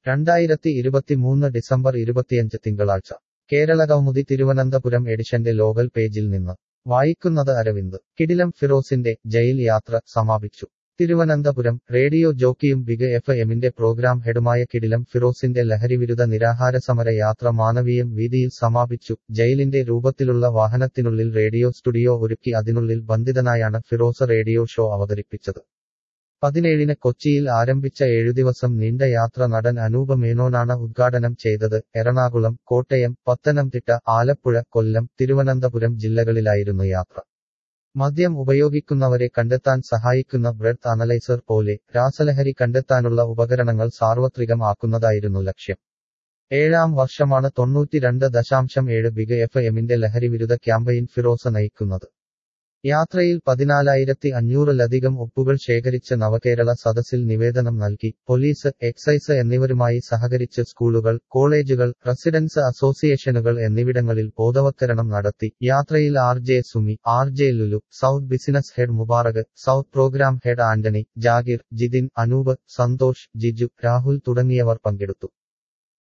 രണ്ടായിരത്തി ഇരുപത്തിമൂന്ന് ഡിസംബർ ഇരുപത്തിയഞ്ച് തിങ്കളാഴ്ച കേരള കൗമുദി തിരുവനന്തപുരം എഡിഷന്റെ ലോകൽ പേജിൽ നിന്ന് വായിക്കുന്നത് അരവിന്ദ് കിടിലം ഫിറോസിന്റെ ജയിൽ യാത്ര സമാപിച്ചു തിരുവനന്തപുരം റേഡിയോ ജോക്കിയും ബിഗ് എഫ് എമ്മിന്റെ പ്രോഗ്രാം ഹെഡുമായ കിടിലം ഫിറോസിന്റെ ലഹരിവിരുദ്ധ നിരാഹാരസമര യാത്ര മാനവീയം വീതിയിൽ സമാപിച്ചു ജയിലിന്റെ രൂപത്തിലുള്ള വാഹനത്തിനുള്ളിൽ റേഡിയോ സ്റ്റുഡിയോ ഒരുക്കി അതിനുള്ളിൽ ബന്ധിതനായാണ് ഫിറോസ് റേഡിയോ ഷോ അവതരിപ്പിച്ചത് പതിനേഴിന് കൊച്ചിയിൽ ആരംഭിച്ച ഏഴുദിവസം നീണ്ട യാത്ര നടൻ അനൂപ മേനോനാണ് ഉദ്ഘാടനം ചെയ്തത് എറണാകുളം കോട്ടയം പത്തനംതിട്ട ആലപ്പുഴ കൊല്ലം തിരുവനന്തപുരം ജില്ലകളിലായിരുന്നു യാത്ര മദ്യം ഉപയോഗിക്കുന്നവരെ കണ്ടെത്താൻ സഹായിക്കുന്ന ബ്രെഡ് അനലൈസർ പോലെ രാസലഹരി കണ്ടെത്താനുള്ള ഉപകരണങ്ങൾ സാർവത്രികം ആക്കുന്നതായിരുന്നു ലക്ഷ്യം ഏഴാം വർഷമാണ് തൊണ്ണൂറ്റിരണ്ട് ദശാംശം ഏഴ് ബിഗ് എഫ് എമ്മിന്റെ ലഹരിവിരുദ്ധ ക്യാമ്പയിൻ ഫിറോസ നയിക്കുന്നത് യാത്രയിൽ പതിനാലായിരത്തി അഞ്ഞൂറിലധികം ഒപ്പുകൾ ശേഖരിച്ച് നവകേരള സദസ്സിൽ നിവേദനം നൽകി പോലീസ് എക്സൈസ് എന്നിവരുമായി സഹകരിച്ച് സ്കൂളുകൾ കോളേജുകൾ റെസിഡൻസ് അസോസിയേഷനുകൾ എന്നിവിടങ്ങളിൽ ബോധവത്കരണം നടത്തി യാത്രയിൽ R J Sumi R J Lulu south business head Mubarak south program head Antony Jagir Jithin Anoop Santhosh Jiju Rahul തുടങ്ങിയവർ പങ്കെടുത്തു